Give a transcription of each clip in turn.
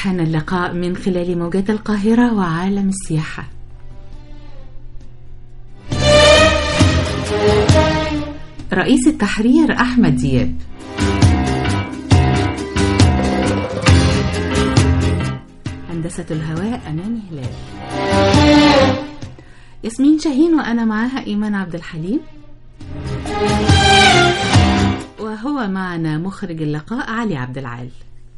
حان اللقاء من خلال موجات القاهرة وعالم السياحة رئيس التحرير أحمد دياب هندسة الهواء أماني هلال ياسمين شاهين وأنا معاها إيمان عبد الحليم وهو معنا مخرج اللقاء علي عبد العال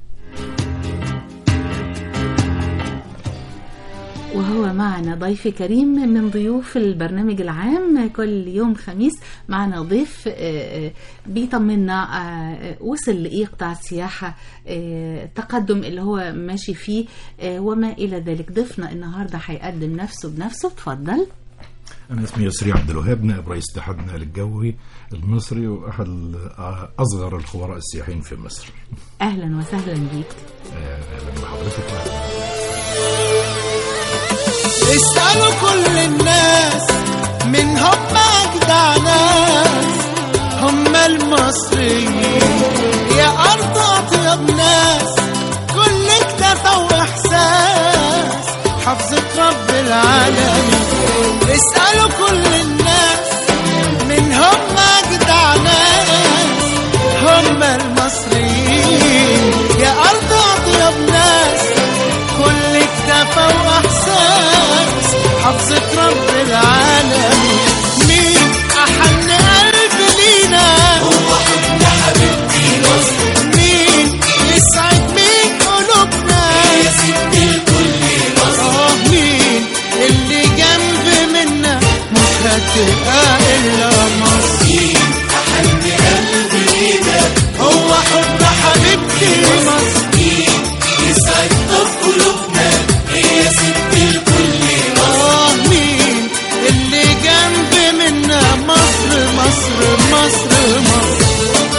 وهو معنا ضيف كريم من ضيوف البرنامج العام كل يوم خميس معنا ضيف آه، آه، بيطمنا آه، وصل لإيه قطاع السياحة التقدم اللي هو ماشي فيه وما إلى ذلك ضيفنا النهاردة هيقدم نفسه بنفسه اتفضل أنا اسمي يسري عبد الوهاب نائب رئيس اتحاد النقل الجوي المصري وأحد أصغر الخبراء السياحيين في مصر. أهلا وسهلا بيك. أهلا بحضرتك. اسألوا كل الناس من هم أجدع ناس هم المصريين يا أرض أطيب ناس كل اكتفى وإحساس حفظة رب العالمين اسألوا كل الناس من هم أجدع ناس هم المصريين يا أرض أطيب ناس كل اكتفى وإحساس حفظة رب العالمين مين أحن قلب لينا هو حب حبيبتي مصر مين يسعد مين قلوبنا يا ست الكل مصر آه مين اللي جنب منا مش هتبقى إلا مصر مين أحن قلب لينا هو حب حبيبتي مصر مين يسعد طب قلوبنا هي ست الكل آه مين اللي جنب منا مصر مصر مصر مصر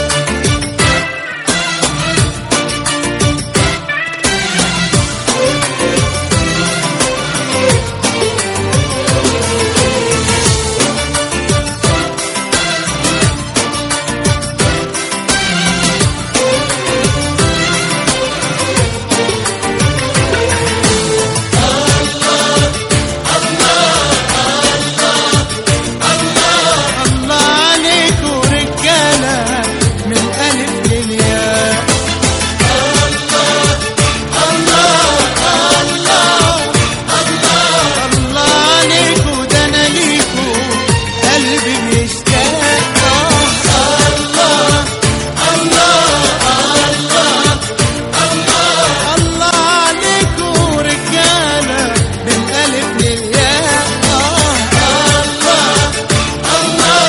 الله عليكم رجالة من ألف للياء الله الله الله الله عليكم ده أنا ليكم قلبي بيشتاق الله الله الله الله عليكم رجالة من ألف للياء الله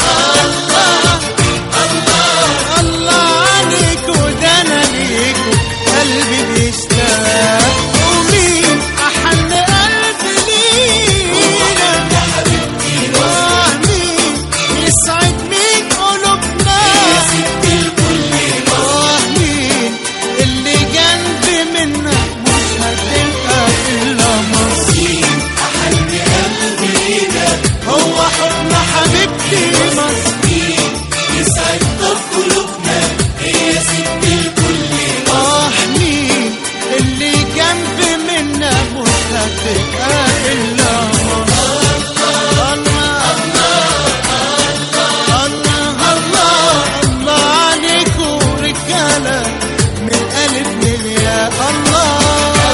الله عليكم ده انا ليكم قلبي بيشتاق ومين احن قلب لينا يا حبيبتي آه مين يسعد مين قلوبنا يا ست الكل آه مين اللي جنب منا مش هتبقى الا مصر احن قلب لينا هو حضن حبيبتي مصر يسعد طب قلوبنا هي ست الكل آه مين اللي جنب منا مش هتبقى إلا مصر الله الله الله الله عليكم رجالة من ألف للياء الله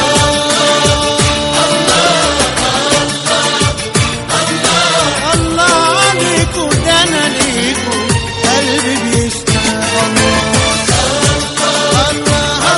الله عليكم ده انا ليكم قلبي بيشتاق الله الله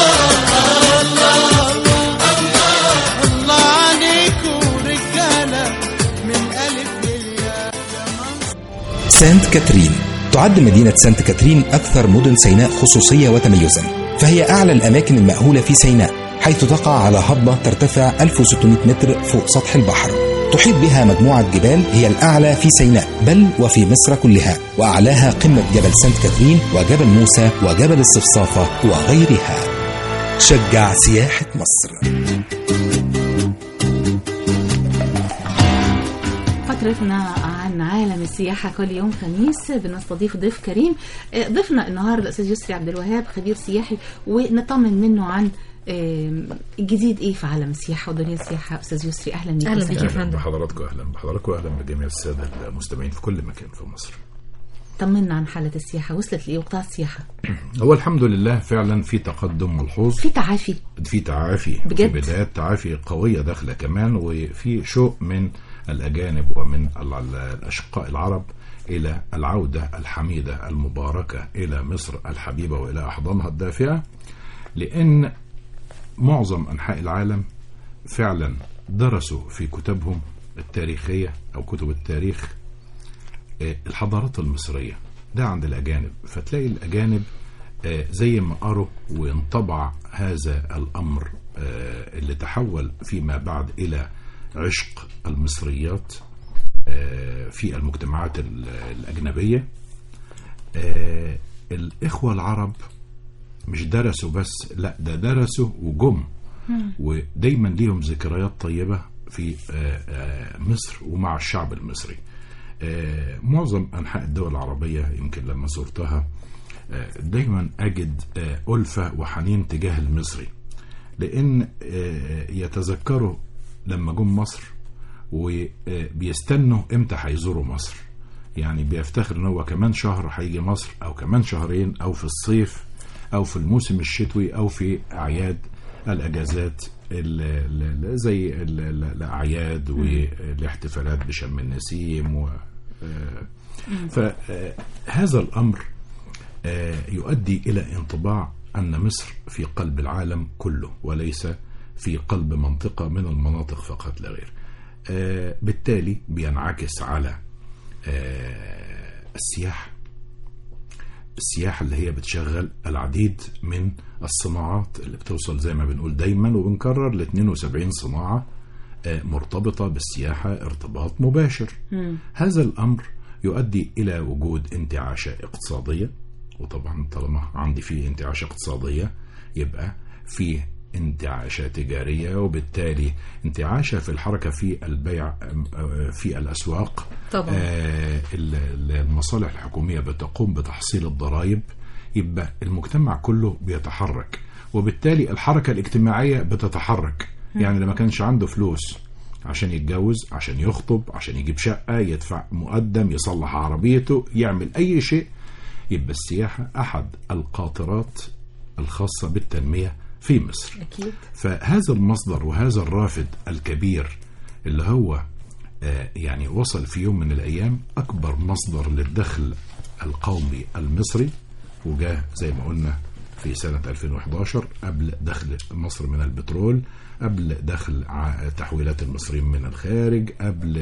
الله الله عليكم رجاله من الف للياء يا مصر سانت كاترين تعد مدينة سانت كاترين أكثر مدن سيناء خصوصية وتميزا فهي أعلى الأماكن المأهولة في سيناء حيث تقع على هضبة ترتفع 1600 متر فوق سطح البحر تحيط بها مجموعة جبال هي الأعلى في سيناء بل وفي مصر كلها وأعلاها قمة جبل سانت كاترين وجبل موسى وجبل الصفصافة وغيرها شجع سياحة مصر فقرتنا عن عالم السياحة كل يوم خميس بنستضيف ضيف كريم آه، ضيفنا النهاردة الأستاذ يسري عبد الوهاب خبير سياحي ونطمن منه عن آه، الجديد ايه في عالم السياحة ودنيا السياحة أستاذ يسري أهلا بك أهلا وسهلا. بك يا اهلا فندم. بحضراتكم اهلا بحضراتكم اهلا بجميع الساده المستمعين في كل مكان في مصر. طمنا عن حالة السياحة وصلت لإيه وقطاع السياحة هو الحمد لله فعلا في تقدم ملحوظ في تعافي في تعافي بجد؟ في بدايات تعافي قويه داخله كمان وفي شوق من الاجانب ومن ال- ال- الاشقاء العرب الى العوده الحميده المباركه الى مصر الحبيبه والى احضانها الدافئه لان معظم انحاء العالم فعلا درسوا في كتبهم التاريخيه او كتب التاريخ آه، الحضارات المصريه ده عند الاجانب فتلاقي الاجانب آه، زي ما قروا وانطبع هذا الامر آه، اللي تحول فيما بعد الى عشق المصريات آه، في المجتمعات ال- الاجنبيه آه، الاخوه العرب مش درسوا بس لا ده درسوا وجم ودايما ليهم ذكريات طيبه في آه، آه، مصر ومع الشعب المصري آه، معظم انحاء الدول العربيه يمكن لما زرتها آه، دايما اجد آه، الفه وحنين تجاه المصري لان آه، يتذكروا لما جم مصر وبيستنوا امتى هيزوروا مصر يعني بيفتخر ان هو كمان شهر هيجي مصر او كمان شهرين او في الصيف او في الموسم الشتوي او في اعياد الاجازات ال- ال- ال- زي ال- ال- الاعياد والاحتفالات بشم النسيم و آه، فهذا الامر آه، يؤدي الى انطباع ان مصر في قلب العالم كله وليس في قلب منطقه من المناطق فقط لا غير. آه، بالتالي بينعكس على آه، السياحه السياحة اللي هي بتشغل العديد من الصناعات اللي بتوصل زي ما بنقول دايما وبنكرر ل 72 صناعة آه، مرتبطة بالسياحة ارتباط مباشر هذا الأمر يؤدي إلى وجود انتعاشة اقتصادية وطبعا طالما عندي فيه انتعاشة اقتصادية يبقى فيه انتعاشة تجارية وبالتالي انتعاشة في الحركة في البيع آه، في الأسواق طبعا. آه، ال- ال- المصالح الحكومية بتقوم بتحصيل الضرائب يبقى المجتمع كله بيتحرك وبالتالي الحركة الاجتماعية بتتحرك يعني لما كانش عنده فلوس عشان يتجوز عشان يخطب عشان يجيب شقة يدفع مقدم يصلح عربيته يعمل أي شيء يبقى السياحة أحد القاطرات الخاصة بالتنمية في مصر أكيد فهذا المصدر وهذا الرافد الكبير اللي هو آه، يعني وصل في يوم من الأيام أكبر مصدر للدخل القومي المصري وجاء زي ما قلنا في سنة 2011 قبل دخل مصر من البترول قبل دخل ع- تحويلات المصريين من الخارج قبل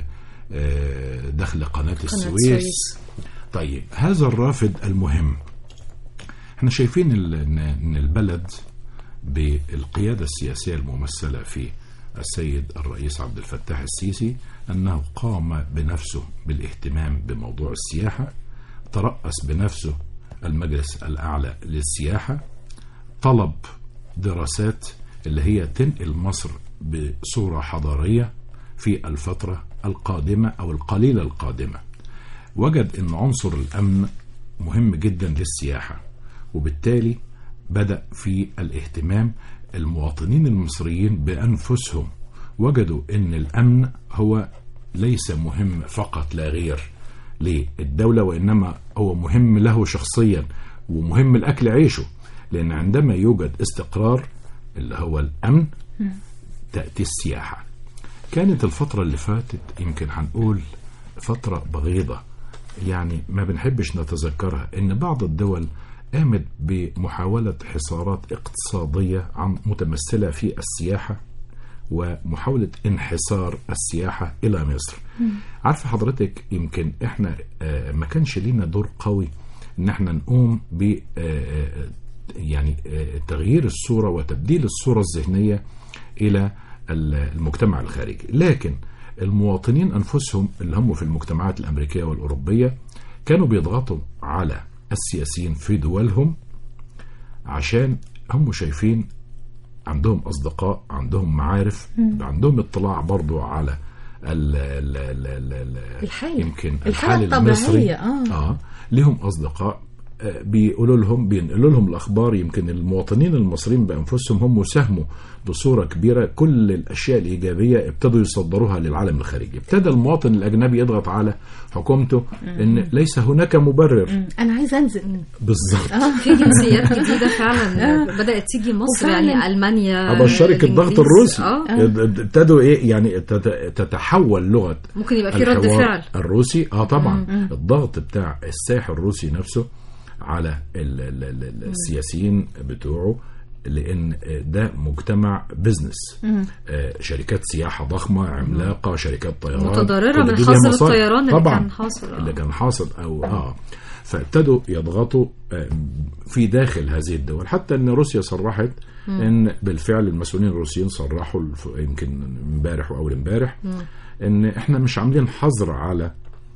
آه، دخل قناة السويس السويس. طيب هذا الرافد المهم احنا شايفين ال- ان إن البلد بالقيادة السياسية الممثلة في السيد الرئيس عبد الفتاح السيسي أنه قام بنفسه بالاهتمام بموضوع السياحة ترأس بنفسه المجلس الأعلى للسياحة طلب دراسات اللي هي تنقل مصر بصورة حضارية في الفترة القادمة أو القليلة القادمة وجد أن عنصر الأمن مهم جدا للسياحة وبالتالي بدأ في الاهتمام المواطنين المصريين بأنفسهم وجدوا أن الأمن هو ليس مهم فقط لا غير للدولة وإنما هو مهم له شخصيا ومهم الأكل عيشه لأن عندما يوجد استقرار اللي هو الأمن تأتي السياحة كانت الفترة اللي فاتت يمكن هنقول فترة بغيضة يعني ما بنحبش نتذكرها ان بعض الدول قامت بمحاولة حصارات اقتصادية عن متمثلة في السياحة ومحاولة انحسار السياحة إلى مصر عارفة حضرتك يمكن احنا آه، ما كانش لينا دور قوي ان احنا نقوم ب آه، آه، يعني آه، تغيير الصورة وتبديل الصورة الذهنية إلى ال- المجتمع الخارجي لكن المواطنين أنفسهم اللي هم في المجتمعات الأمريكية والأوروبية كانوا بيضغطوا على السياسيين في دولهم عشان هم شايفين عندهم أصدقاء عندهم معارف عندهم اطلاع برضو على ال ال ال ال ال الحالة. يمكن الحالة الحال المصري الطبيعية، آه. اه لهم اصدقاء آه، بيقولوا لهم بينقلوا لهم الاخبار يمكن المواطنين المصريين بانفسهم هم ساهموا بصوره كبيره كل الاشياء الايجابيه ابتدوا يصدروها للعالم الخارجي ابتدى المواطن الاجنبي يضغط على حكومته ان ليس هناك مبرر انا عايز انزل بالظبط في جنسيات جديده فعلا بدات تيجي مصر وفعلاً يعني المانيا ابشرك الضغط الإنجليز. الروسي اه ابتدوا ايه يعني تت- تتحول لغه ممكن يبقى في رد الحوار فعل الروسي اه طبعا الضغط بتاع الساحل الروسي نفسه على ال ال ال ال السياسيين بتوعه لان ده مجتمع بزنس آه شركات سياحه ضخمه عملاقه شركات طيران متضرره كل من دي ليها حظر مصالح. الطيران اللي طبعا كان حاصل آه. اللي كان حاصل او اه فابتدوا يضغطوا آه، في داخل هذه الدول حتى ان روسيا صرحت ان بالفعل المسؤولين الروسيين صرحوا الف- يمكن امبارح واول امبارح ان احنا مش عاملين حظر على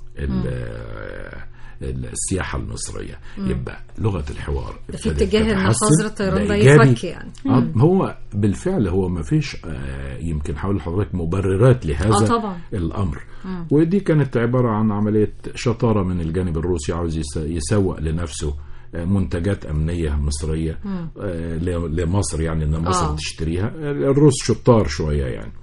ال- السياحه المصريه يبقى لغه الحوار ده في ابتدت اتجاه ان تتحسن. حظر الطيران ده إيجابي. يفك يعني آه هو بالفعل هو ما فيش آه يمكن حول حضرتك مبررات لهذا آه طبعا. الامر ودي كانت عباره عن عمليه شطاره من الجانب الروسي عاوز يس- يسوق لنفسه آه، منتجات امنيه مصريه آه، ل- لمصر يعني ان مصر آه. تشتريها الروس شطار شويه يعني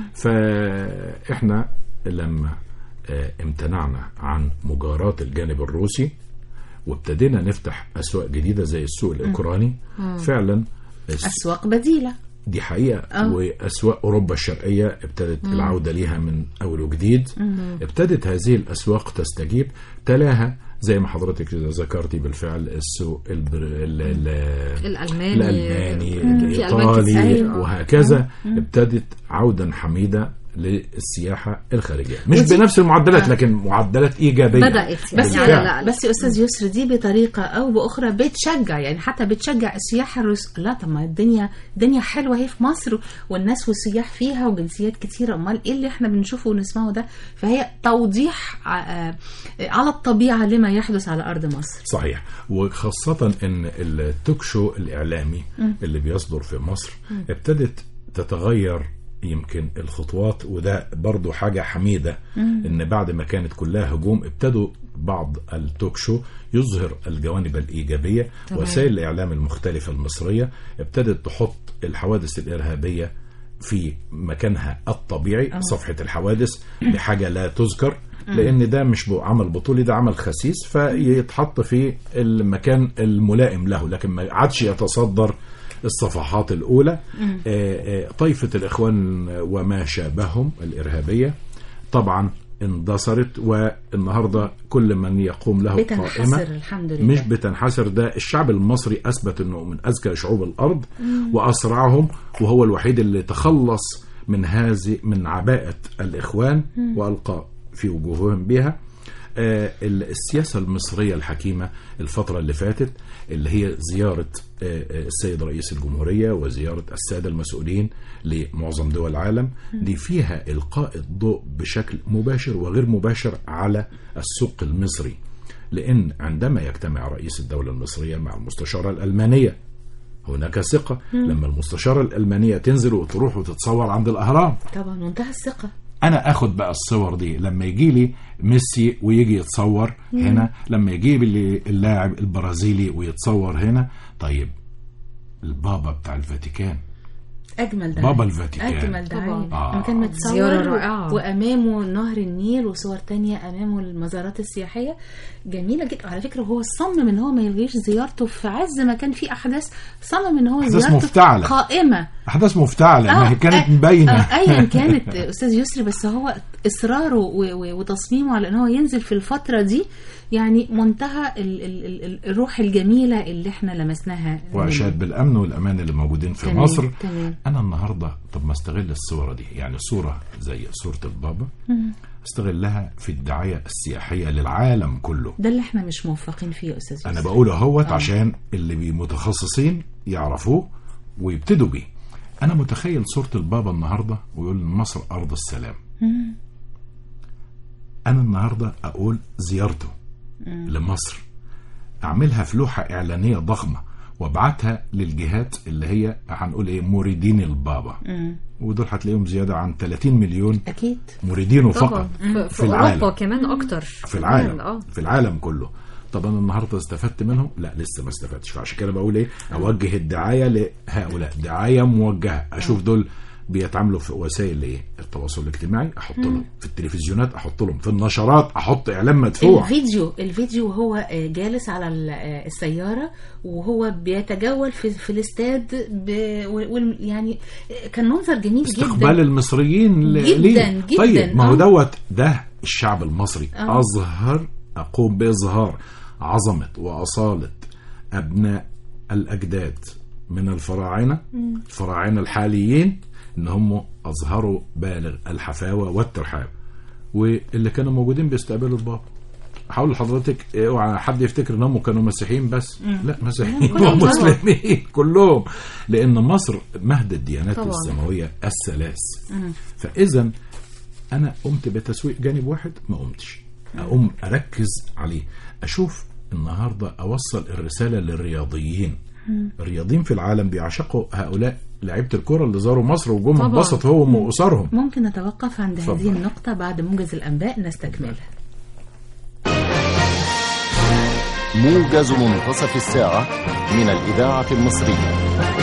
فاحنا لما آه، امتنعنا عن مجاراة الجانب الروسي وابتدينا نفتح اسواق جديده زي السوق الاوكراني فعلا الس- اسواق بديله دي حقيقة آه. وأسواق أوروبا الشرقية ابتدت العودة ليها من أول وجديد ابتدت هذه الأسواق تستجيب تلاها زي ما حضرتك ذكرتي بالفعل السوق البر... ال... ال... الالماني الألماني في ألمان الإيطالي كتير. آه. وهكذا ابتدت عودا حميدة للسياحة الخارجية مش ودي- بنفس المعدلات آه. لكن معدلات إيجابية بدات يعني بس بالفعل. لا لا بس يا استاذ يسر دي بطريقه او باخرى بتشجع يعني حتى بتشجع السياحه الروس لا طب ما الدنيا الدنيا حلوه اهي في مصر والناس والسياح فيها وجنسيات كتيره امال ايه اللي احنا بنشوفه ونسمعه ده فهي توضيح ع- آه، على الطبيعه لما يحدث على ارض مصر صحيح وخاصة ان التوك شو الاعلامي اللي بيصدر في مصر ابتدت تتغير يمكن الخطوات وده برضو حاجة حميدة ان بعد ما كانت كلها هجوم ابتدوا بعض التوك شو يظهر الجوانب الإيجابية وسائل الإعلام المختلفة المصرية ابتدت تحط الحوادث الإرهابية في مكانها الطبيعي صفحة الحوادث بحاجة لا تذكر لأن ده مش بو- عمل بطولي ده عمل خسيس فيتحط في المكان الملائم له لكن ما عادش يتصدر الصفحات الأولى آه، آه، طائفة الإخوان وما شابههم الإرهابية طبعا اندثرت والنهارده كل من يقوم له بتنحسر قائمة الحمد لله مش بتنحسر ده الشعب المصري اثبت انه من اذكى شعوب الارض واسرعهم وهو الوحيد اللي تخلص من هذه من عباءه الاخوان والقى في وجوههم بها آه، ال- السياسه المصريه الحكيمه الفتره اللي فاتت اللي هي زياره آه، آه، السيد رئيس الجمهوريه وزياره الساده المسؤولين لمعظم دول العالم دي فيها القاء الضوء بشكل مباشر وغير مباشر على السوق المصري لأن عندما يجتمع رئيس الدولة المصرية مع المستشارة الألمانية هناك ثقة لما المستشارة الألمانية تنزل وتروح وتتصور عند الأهرام طبعا منتهى الثقه أنا أخد بقى الصور دي لما يجي لي ميسي ويجي يتصور هنا لما يجيب لي اللاعب البرازيلي ويتصور هنا طيب البابا بتاع الفاتيكان اجمل ده بابا الفاتيكان. اجمل ده طبعا. آه. كان متصور زيارة رائعة. وامامه نهر النيل وصور تانية امامه المزارات السياحيه جميله جدا على فكره هو صمم ان هو ما يلغيش زيارته في عز ما كان في احداث صمم ان هو أحداث زيارته مفتعلة. قائمه أحداث مفتعلة ما هي كانت آه، مبينة آه، ايا كانت استاذ يسري بس هو اصراره و- و- وتصميمه على ان هو ينزل في الفتره دي يعني منتهى ال- ال- ال- ال- الروح الجميله اللي احنا لمسناها واشاد بالامن والامان اللي موجودين في تمام، مصر تمام. انا النهارده طب ما استغل الصوره دي يعني صوره زي صوره البابا استغلها في الدعايه السياحيه للعالم كله ده اللي احنا مش موفقين فيه يا استاذ انا يسري بقول اهوت عشان اللي بي- متخصصين يعرفوه ويبتدوا بيه انا متخيل صوره البابا النهارده ويقول مصر ارض السلام انا النهارده اقول زيارته لمصر اعملها في لوحه اعلانيه ضخمه وابعتها للجهات اللي هي هنقول ايه مريدين البابا ودول هتلاقيهم زياده عن 30 مليون اكيد مريدينه طبعا فقط في, في في العالم. اوروبا كمان اكتر في العالم اه في العالم كله طب انا النهارده استفدت منهم لا لسه ما استفدتش فعشان كده بقول ايه اوجه الدعايه لهؤلاء دعايه موجهه اشوف دول بيتعاملوا في وسائل ايه التواصل الاجتماعي احط لهم في التلفزيونات احط لهم في النشرات احط اعلان مدفوع الفيديو الفيديو وهو آه، جالس على ال- آه، السيارة وهو بيتجول في, في الاستاد ب... وال- يعني آه، كان منظر جميل استقبال جدا المصريين ل- جداً، ليه جداً، طيب ما هو آه. دوت ده الشعب المصري آه. اظهر اقوم باظهار عظمه واصاله ابناء الاجداد من الفراعنه الفراعنه الحاليين ان هم اظهروا بالغ الحفاوه والترحاب واللي كانوا موجودين بيستقبلوا البابا حاول لحضرتك اوعى حد يفتكر ان هم كانوا مسيحيين بس لا مسيحيين كلهم طبعا. ومسلمين كلهم لان مصر مهد الديانات طبعا. السماويه الثلاث فاذا انا قمت بتسويق جانب واحد ما قمتش اقوم اركز عليه اشوف النهارده اوصل الرساله للرياضيين الرياضيين في العالم بيعشقوا هؤلاء لعيبه الكره اللي زاروا مصر وجم طبعا. انبسطوا هو واسرهم ممكن نتوقف عند اتفضل. هذه النقطة بعد موجز الأنباء نستكملها موجز منتصف الساعة من الإذاعة المصرية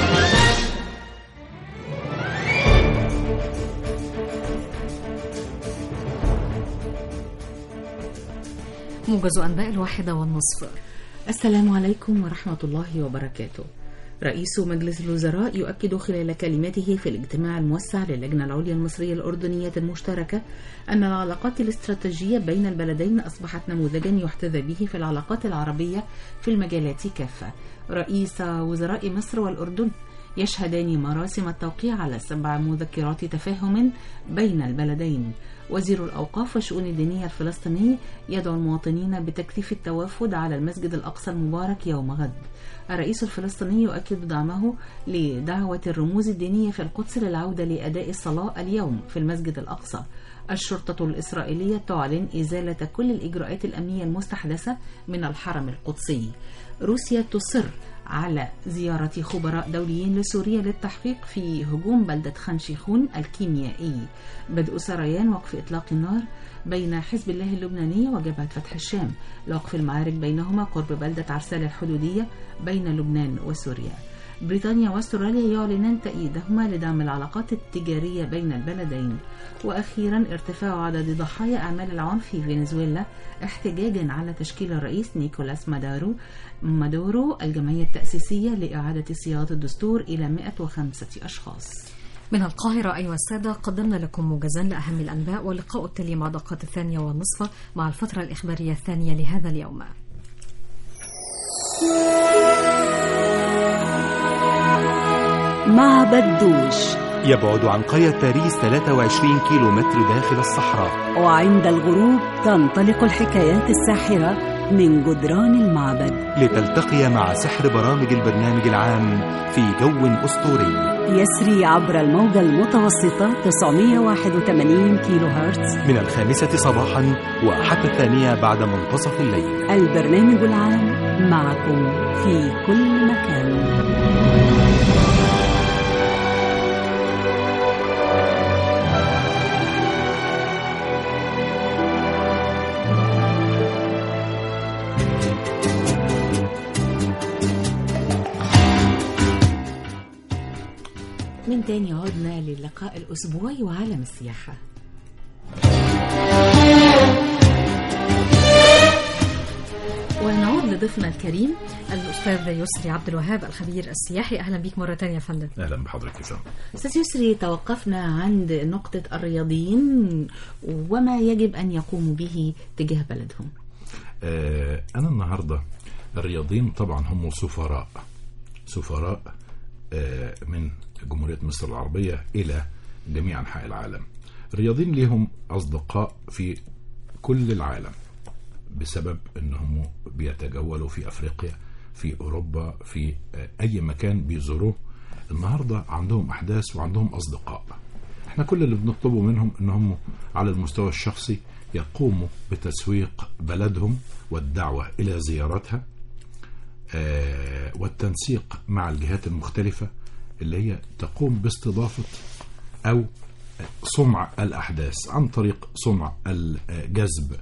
موجز انباء الواحدة والنصف السلام عليكم ورحمة الله وبركاته رئيس مجلس الوزراء يؤكد خلال كلمته في الاجتماع الموسع للجنة العليا المصرية الأردنية المشتركة أن العلاقات الاستراتيجية بين البلدين أصبحت نموذجا يحتذى به في العلاقات العربية في المجالات كافة رئيس وزراء مصر والأردن يشهدان مراسم التوقيع على سبع مذكرات تفاهم بين البلدين وزير الأوقاف والشؤون الدينية الفلسطيني يدعو المواطنين بتكثيف التوافد على المسجد الأقصى المبارك يوم غد الرئيس الفلسطيني يؤكد دعمه لدعوة الرموز الدينية في القدس للعودة لأداء الصلاة اليوم في المسجد الأقصى الشرطة الإسرائيلية تعلن إزالة كل الإجراءات الأمنية المستحدثة من الحرم القدسي روسيا تصر على زيارة خبراء دوليين لسوريا للتحقيق في هجوم بلدة خان شيخون الكيميائي بدء سريان وقف إطلاق النار بين حزب الله اللبناني وجبهة فتح الشام لوقف المعارك بينهما قرب بلدة عرسال الحدودية بين لبنان وسوريا بريطانيا واستراليا يعلنان تأييدهما لدعم العلاقات التجارية بين البلدين وأخيرا ارتفاع عدد ضحايا أعمال العنف في فنزويلا احتجاجا على تشكيل الرئيس نيكولاس مادارو مادورو الجمعية التأسيسية لإعادة صياغة الدستور إلى 105 أشخاص من القاهرة أيها السادة قدمنا لكم موجزا لأهم الأنباء واللقاء التالي مع دقات الثانية والنصف مع الفترة الإخبارية الثانية لهذا اليوم معبد دوش يبعد عن قرية باريس 23 كيلو متر داخل الصحراء وعند الغروب تنطلق الحكايات الساحرة من جدران المعبد لتلتقي مع سحر برامج البرنامج العام في جو أسطوري يسري عبر الموجة المتوسطة 981 كيلو هرتز من الخامسة صباحا وحتى الثانية بعد منتصف الليل البرنامج العام معكم في كل مكان من تاني عدنا للقاء الأسبوعي وعالم السياحة ونعود لضيفنا الكريم الأستاذ يسري عبد الوهاب الخبير السياحي أهلا بك مرة ثانية يا فندم اهلا بحضرتك يا فندم أستاذ يسري توقفنا عند نقطة الرياضيين وما يجب أن يقوموا به تجاه بلدهم آه، أنا النهاردة الرياضيين طبعا هم سفراء سفراء آه، من جمهورية مصر العربية إلى جميع أنحاء العالم الرياضيين ليهم أصدقاء في كل العالم بسبب أنهم بيتجولوا في أفريقيا في أوروبا في آه، أي مكان بيزوروه النهاردة عندهم أحداث وعندهم أصدقاء احنا كل اللي بنطلبه منهم انهم على المستوى الشخصي يقوموا بتسويق بلدهم والدعوة إلى زيارتها آه، والتنسيق مع الجهات المختلفة اللي هي تقوم باستضافة أو صنع الأحداث عن طريق صنع الجذب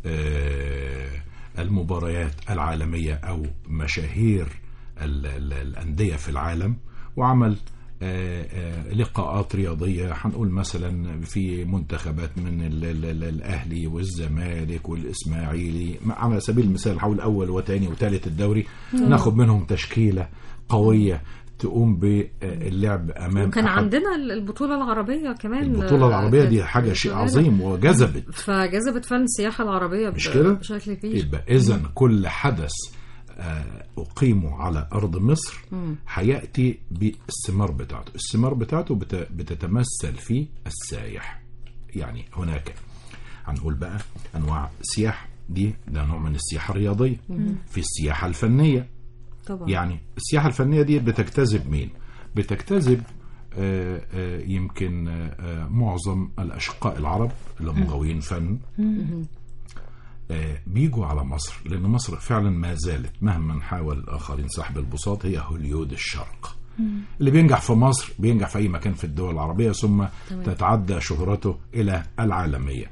آه، المباريات العالمية أو مشاهير ال- ال- الأندية في العالم وعمل آه، آه، لقاءات رياضية هنقول مثلا في منتخبات من ال- ال- ال- الأهلي والزمالك والإسماعيلي على سبيل المثال حول أول وثاني وثالث الدوري ناخد منهم تشكيلة قوية تقوم باللعب أمام وكان أحد عندنا البطولة العربية كمان البطولة العربية دي آه، حاجة شيء شغالة. عظيم وجذبت فجذبت فعلا السياحة العربية مش ب- كده؟ بشكل كبير يبقى إذا كل حدث آه، أقيمه على أرض مصر هيأتي بالثمار بتاعته الثمار بتاعته بت- بتتمثل في السايح يعني هناك هنقول بقى أنواع سياح دي ده نوع من السياحة الرياضية في السياحة الفنية طبعا يعني السياحة الفنية دي بتجتذب مين؟ بتجتذب آه، آه، يمكن آه، آه، معظم الأشقاء العرب اللي هم غاويين فن آه، بيجوا على مصر لأن مصر فعلا ما زالت مهما حاول الآخرين سحب البساط هي هوليود الشرق اللي بينجح في مصر بينجح في أي مكان في الدول العربية ثم تتعدى شهرته إلى العالمية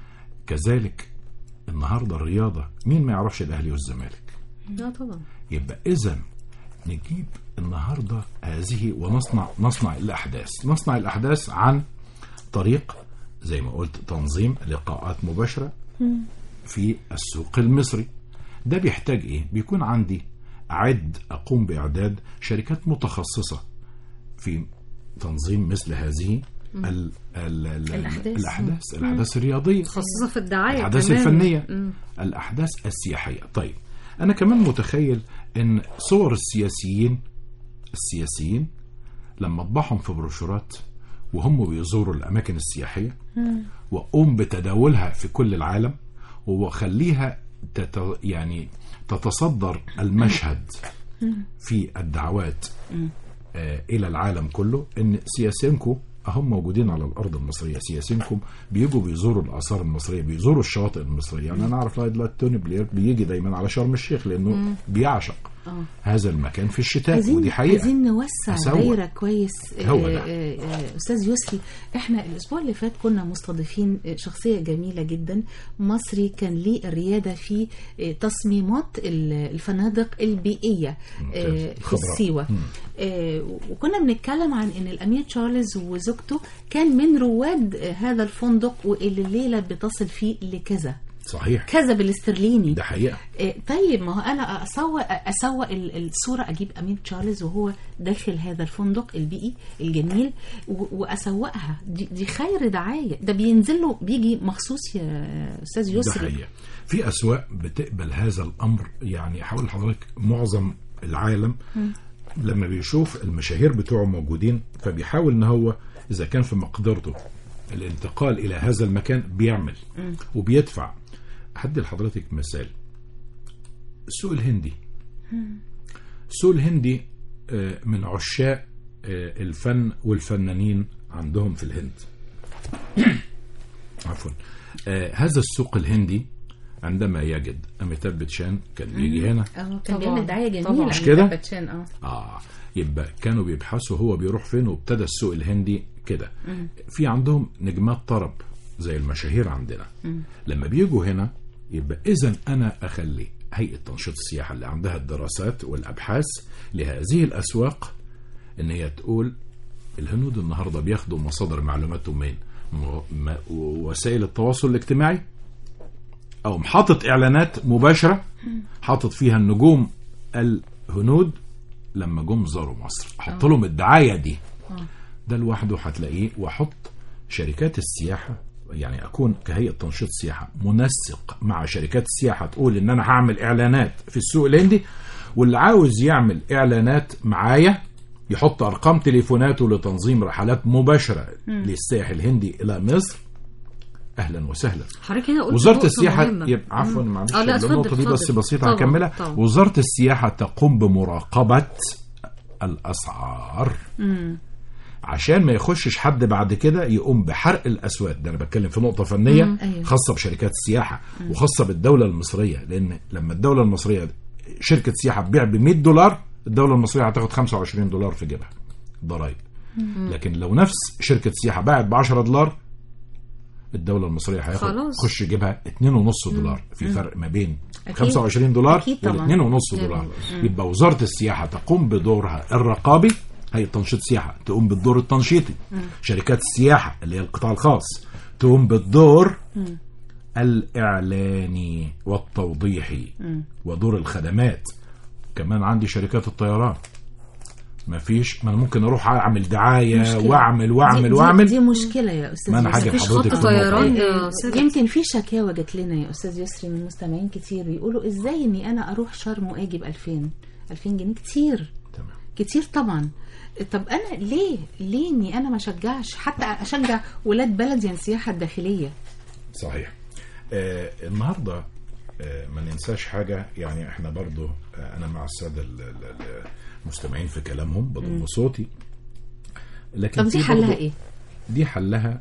كذلك النهاردة الرياضة مين ما يعرفش الأهلي والزمالك لا طبعا يبقى اذا نجيب النهارده هذه ونصنع نصنع الاحداث نصنع الاحداث عن طريق زي ما قلت تنظيم لقاءات مباشره في السوق المصري ده بيحتاج ايه بيكون عندي اعد اقوم باعداد شركات متخصصه في تنظيم مثل هذه ال ال ال الأحداث. الاحداث الاحداث الرياضيه متخصصة في الدعاية الاحداث كمان. الفنيه مم. الاحداث السياحيه طيب انا كمان متخيل ان صور السياسيين السياسيين لما اطبعهم في بروشورات وهم بيزوروا الاماكن السياحيه واقوم بتداولها في كل العالم واخليها تت يعني تتصدر المشهد في الدعوات آه، الى العالم كله ان سياسينكم هم موجودين على الارض المصريه سياسينكم بيجوا بيزوروا الاثار المصريه بيزوروا الشواطئ المصريه يعني انا اعرف لغايه دلوقتي توني بلير بيجي دايما على شرم الشيخ لانه بيعشق هذا المكان في الشتاء عايزين ودي حقيقه عايزين نوسع أسوأ. دايره كويس هو آه، ده. آه، آه، استاذ يسري احنا الاسبوع اللي فات كنا مستضيفين آه، شخصيه جميله جدا مصري كان ليه الرياده في آه، تصميمات ال- الفنادق البيئيه آه، ممتاز. في خبرة. السيوه آه، وكنا بنتكلم عن ان الامير تشارلز وزوجته كان من رواد آه، هذا الفندق واللي الليله بتصل فيه لكذا صحيح كذا بالاسترليني ده حقيقه إيه، طيب ما هو انا اسوق اسوق ال- الصوره اجيب امين تشارلز وهو داخل هذا الفندق البيئي الجميل و- واسوقها دي, دي خير دعايه ده بينزل له بيجي مخصوص يا استاذ ده يسري حقيقه في اسواق بتقبل هذا الامر يعني حاول حضرتك معظم العالم لما بيشوف المشاهير بتوعه موجودين فبيحاول ان هو اذا كان في مقدرته الانتقال الى هذا المكان بيعمل وبيدفع هدي لحضرتك مثال السوق الهندي السوق الهندي آه، من عشاق آه، الفن والفنانين عندهم في الهند عفوا آه، هذا السوق الهندي عندما يجد أميتاب باتشان كان بيجي هنا اه كان طبعاً، بيعمل دعايه جميله طبعاً. مش كده؟ باتشان اه اه يبقى كانوا بيبحثوا هو بيروح فين وابتدى السوق الهندي كده في عندهم نجمات طرب زي المشاهير عندنا لما بيجوا هنا يبقى اذا انا اخلي هيئه تنشيط السياحه اللي عندها الدراسات والابحاث لهذه الاسواق ان هي تقول الهنود النهارده بياخدوا مصادر معلوماتهم من م- م- وسائل التواصل الاجتماعي او حاطط اعلانات مباشره حاطط فيها النجوم الهنود لما جم زاروا مصر احط لهم الدعايه دي ده لوحده هتلاقيه واحط شركات السياحه يعني اكون كهيئه تنشيط سياحه منسق مع شركات السياحه تقول ان انا هعمل اعلانات في السوق الهندي واللي عاوز يعمل اعلانات معايا يحط ارقام تليفوناته لتنظيم رحلات مباشره للسائح الهندي الى مصر اهلا وسهلا حضرتك هنا قلت وزاره نقطة السياحه مهمة. يبقى عفوا مم. معلش اه لا اتفضل النقطه دي بس اتفضل. بسيطه طبعاً، هكملها طبعاً. وزاره السياحه تقوم بمراقبه الاسعار عشان ما يخشش حد بعد كده يقوم بحرق الاسواق ده انا بتكلم في نقطه فنيه أيوة. خاصه بشركات السياحه وخاصه بالدوله المصريه لان لما الدوله المصريه شركه سياحه تبيع ب 100 دولار الدوله المصريه هتاخد 25 دولار في جيبها ضرائب لكن لو نفس شركه سياحه باعت ب 10 دولار الدوله المصريه هياخد خلاص. خش يجيبها 2.5 دولار في فرق ما بين أكيد. 25 25 دولار أكيد وال طبعاً. 2.5 دولار يبقى وزاره السياحه تقوم بدورها الرقابي هي تنشيط سياحه تقوم بالدور التنشيطي شركات السياحه اللي هي القطاع الخاص تقوم بالدور الاعلاني والتوضيحي ودور الخدمات كمان عندي شركات الطيران ما فيش ما انا ممكن اروح اعمل دعايه مشكلة. واعمل دي, واعمل دي, واعمل دي مشكله يا استاذ ما انا يوسف. حاجه مفيش حضرتك خط في الموضوع. طيران. آه، يا سيدي. يمكن في شكاوى جات لنا يا استاذ يسري من مستمعين كتير بيقولوا ازاي اني انا اروح شرم واجي ب 2000 2000 جنيه كتير تمام كتير طبعا طب انا ليه ليه اني انا ما اشجعش حتى اشجع ولاد بلدي عن السياحه الداخليه صحيح آه النهارده آه ما ننساش حاجه يعني احنا برضو آه انا مع الساده ال- ال- المستمعين في كلامهم بضم صوتي لكن طب دي في حلها برضو- ايه دي حلها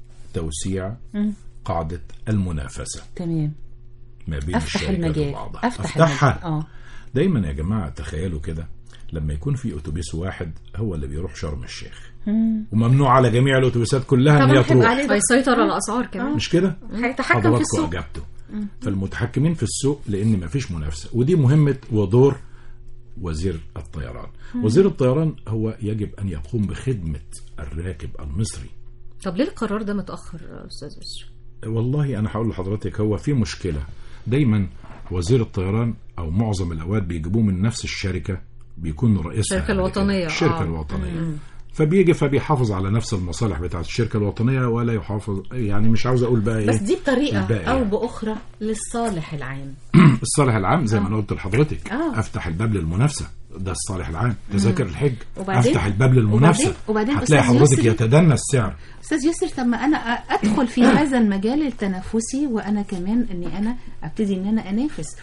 توسيع مم. قاعده المنافسه تمام ما بين افتح الشركات المجال وبعضها افتح افتحها المجال اه دايما يا جماعه تخيلوا كده لما يكون في اتوبيس واحد هو اللي بيروح شرم الشيخ وممنوع على جميع الاتوبيسات كلها ان طبعا هي هيبقى تروح عليه هيسيطر على الاسعار كمان مش كده هيتحكم في حضراتكم السوق اجابته فالمتحكمين في السوق لان مفيش منافسه ودي مهمه ودور وزير الطيران وزير الطيران هو يجب ان يقوم بخدمه الراكب المصري طب ليه القرار ده متاخر يا استاذ يسري والله انا هقول لحضرتك هو في مشكله دايما وزير الطيران او معظم الاوقات بيجيبوه من نفس الشركه بيكون رئيسها الشركة الوطنية، الشركه آه. الوطنيه فبيجي فبيحافظ على نفس المصالح بتاعت الشركه الوطنيه ولا يحافظ يعني مش عاوز اقول بقى ايه بس دي بطريقه الباقي او يعني. باخرى للصالح العام الصالح العام زي ما انا قلت لحضرتك آه. افتح الباب للمنافسه ده الصالح العام تذاكر الحج وبعدين؟ افتح الباب للمنافسه وبعدين- وبعدين هتلاقي أستاذ حضرتك يسري؟ يتدنى السعر استاذ ياسر طب ما انا أ- ادخل في هذا المجال التنافسي وانا كمان اني انا ابتدي ان انا انافس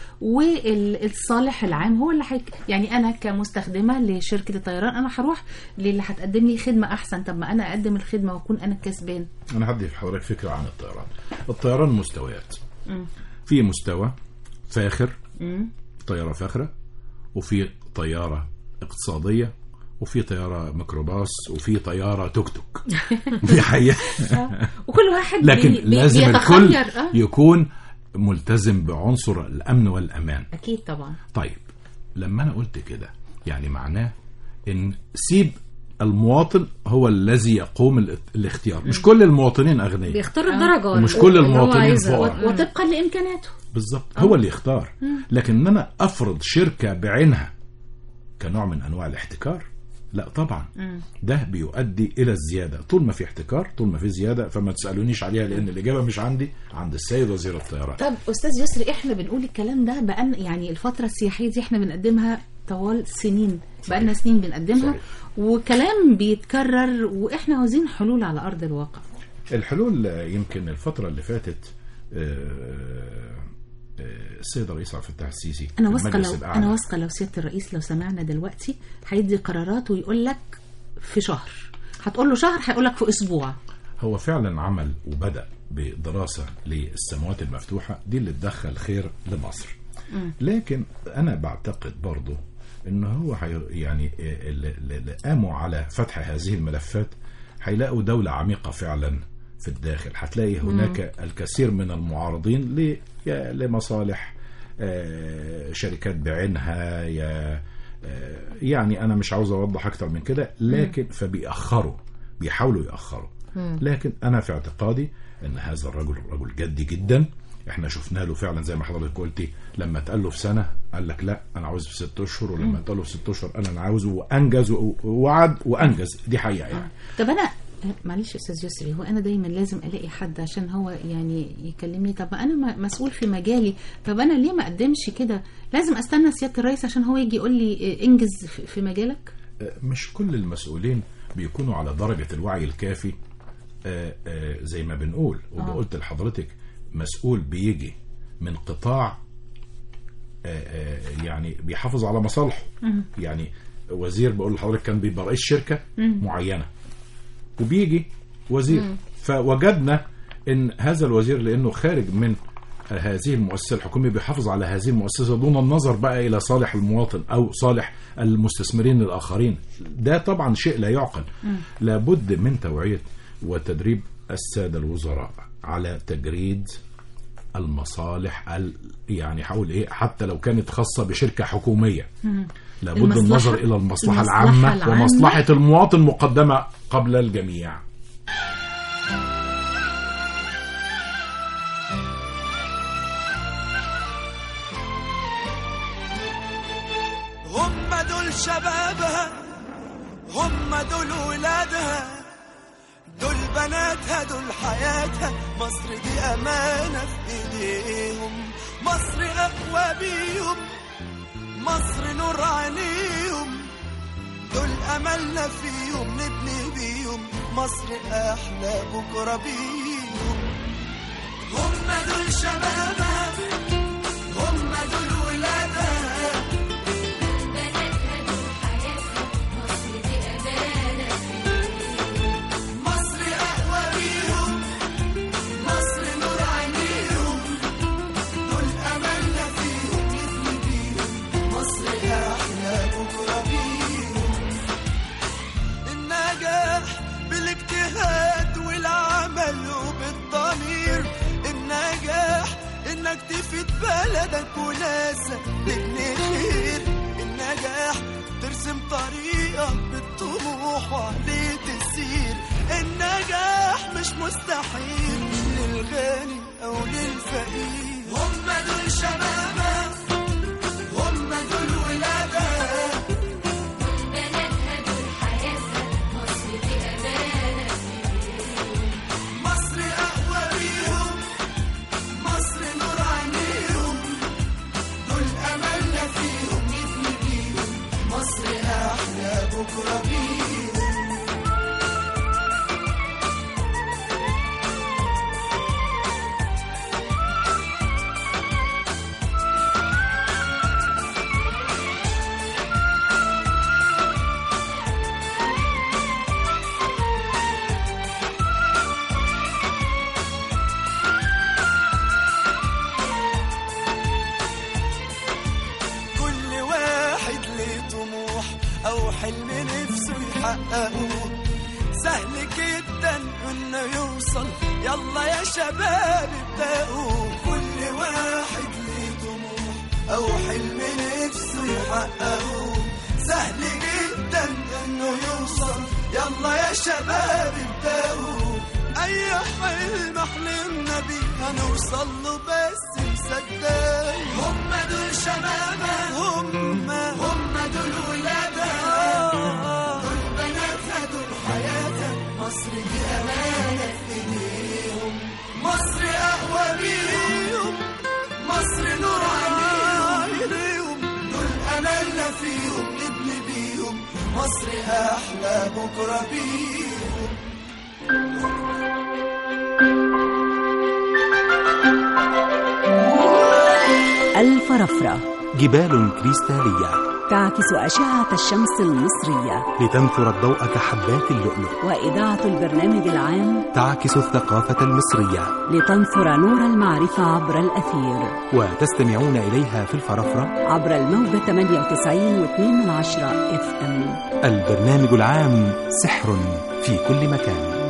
والصالح العام هو اللي حيك يعني انا كمستخدمه لشركه الطيران انا هروح للي هتقدم لي خدمه احسن طب ما انا اقدم الخدمه واكون انا الكسبان انا هدي حضرتك فكره عن الطيران الطيران مستويات في مستوى فاخر طياره فاخره وفي طياره اقتصاديه وفي طياره ميكروباص وفي طياره توك توك دي حقيقه وكل واحد لكن بي بي لازم بيتخير الكل اه يكون ملتزم بعنصر الامن والامان اكيد طبعا طيب لما انا قلت كده يعني معناه ان سيب المواطن هو الذي يقوم ال- الاختيار مش كل المواطنين اغنياء بيختار الدرجه ومش كل اللي هو المواطنين عايزها. فقراء. وطبقا لامكاناته بالظبط هو اللي يختار لكن ان انا افرض شركه بعينها كنوع من انواع الاحتكار لا طبعا ده بيؤدي الى الزياده طول ما في احتكار طول ما في زياده فما تسالونيش عليها لان الاجابه مش عندي عند السيد وزير الطيران طب استاذ يسري احنا بنقول الكلام ده بقى يعني الفتره السياحيه دي احنا بنقدمها طوال سنين بقى لنا سنين بنقدمها صحيح. وكلام بيتكرر واحنا عاوزين حلول على ارض الواقع الحلول آه، يمكن الفتره اللي فاتت آه، آه، السيد الرئيس عبد الفتاح السيسي انا واثقه المجلس لو الأعلى. انا واثقه لو سياده الرئيس لو سمعنا دلوقتي هيدي قرارات ويقول لك في شهر هتقول له شهر هيقول لك في اسبوع هو فعلا عمل وبدأ بدراسة للسماوات المفتوحة دي اللي تدخل خير لمصر لكن أنا بعتقد برضو إن هو حي يعني اللي اللي قاموا على فتح هذه الملفات هيلاقوا دولة عميقة فعلا في الداخل هتلاقي هناك الكثير من المعارضين ل- يا لمصالح آه، شركات بعينها يا آه، يعني أنا مش عاوز أوضح أكتر من كده لكن فبيأخروا بيحاولوا يأخروا لكن أنا في اعتقادي أن هذا الرجل رجل جدي جدا احنا شفنا له فعلا زي ما حضرتك قلتي لما اتقال له في سنه قال لك لا انا عاوز في ست اشهر ولما اتقال له في ست اشهر قال انا عاوزه وانجز و- ووعد وانجز دي حقيقه يعني طب انا معلش يا استاذ يسري هو انا دايما لازم الاقي حد عشان هو يعني يكلمني طب انا م- مسؤول في مجالي طب انا ليه ما اقدمش كده لازم استنى سياده الرئيس عشان هو يجي يقول لي إيه، انجز في في مجالك مش كل المسؤولين بيكونوا على درجة الوعي الكافي آه، آه، زي ما بنقول وقلت لحضرتك مسؤول بيجي من قطاع آه، آه، يعني بيحافظ على مصالحه يعني وزير بقول لحضرتك كان بيبقى رئيس شركة معينة وبيجي وزير فوجدنا ان هذا الوزير لانه خارج من هذه المؤسسة الحكومية بيحافظ على هذه المؤسسة دون النظر بقى إلى صالح المواطن أو صالح المستثمرين الآخرين ده طبعا شيء لا يعقل لابد من توعية وتدريب السادة الوزراء على تجريد المصالح ال... يعني حاول ايه حتى لو كانت خاصة بشركة حكومية لابد المصلحة- النظر إلى المصلحة المصلحة العامة العامة. ومصلحة المواطن مقدمة قبل الجميع هم دول شبابها هم دول ولادها دول بناتها دول حياتها مصر دي أمانة في إيديهم مصر أقوى بيهم مصر نور عينيهم دول أملنا فيهم نبني بيهم مصر أحلى بكرة بيهم هم دول شبابها هم دول ولادها مصر أقوى بيهم مصر نور عينيهم دول أملنا فيهم نبني بيهم مصر أحلى بكرة بيهم النجاح بالاجتهاد والعمل وبالضمير النجاح انك تفيد بلدك وناسك تبني خير النجاح ترسم طريقك بالطموح وعليه تسير النجاح مش مستحيل للغني او للفقير هم دول شبابك هم دول ولادك مصر أقوى بيهم مصر نور عينيهم دول أملنا فيهم نبني بيهم مصر أحلى بكرة بيهم كل واحد ليه طموح او حلم نفسه يحققه سهل جدا انه يوصل يلا يا شباب ابدأوا كل واحد ليه طموح او حلم نفسه يحققه سهل جدا انه يوصل يلا يا شباب ابدأوا اي حلم حلمنا بيه هنوصل له بس مصدق هم دول شبابها هم هم دول ولادها دول بناتها دول حياتها مصر دي امانه في ايديهم مصر اقوى بيهم مصر نور عينيهم دول املنا فيهم نبني بيهم مصر احلى بكره بيهم الفرافرة جبال كريستالية تعكس أشعة الشمس المصرية لتنثر الضوء كحبات اللؤلؤ وإذاعة البرنامج العام تعكس الثقافة المصرية لتنثر نور المعرفة عبر الأثير وتستمعون إليها في الفرافرة عبر الموجة 98 و2 من عشرة اف ام البرنامج العام سحر في كل مكان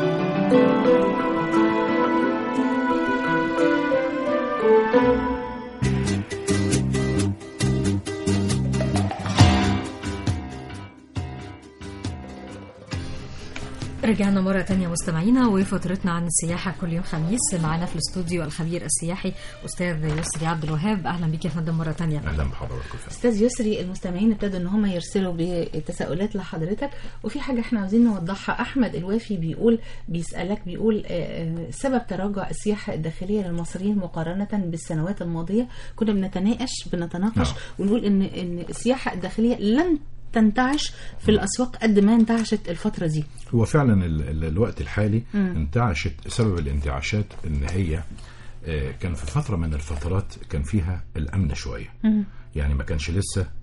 رجعنا مرة تانية مستمعينا وفترتنا عن السياحة كل يوم خميس معنا في الاستوديو الخبير السياحي أستاذ يسري عبد الوهاب أهلا بك يا فندم مرة تانية اهلا بحضرتك يا فندم. استاذ يسري المستمعين ابتدوا ان هم يرسلوا بتساؤلات لحضرتك وفي حاجه احنا عاوزين نوضحها احمد الوافي بيقول بيسالك بيقول آه، آه، سبب تراجع السياحه الداخليه للمصريين مقارنه بالسنوات الماضيه كنا بنتناقش بنتناقش نعم. ونقول ان ان السياحه الداخليه لن تنتعش في الاسواق قد ما انتعشت الفتره دي هو فعلا ال ال الوقت الحالي انتعشت سبب الانتعاشات ان هي آه، كان في فتره من الفترات كان فيها الامن شويه يعني ما كانش لسه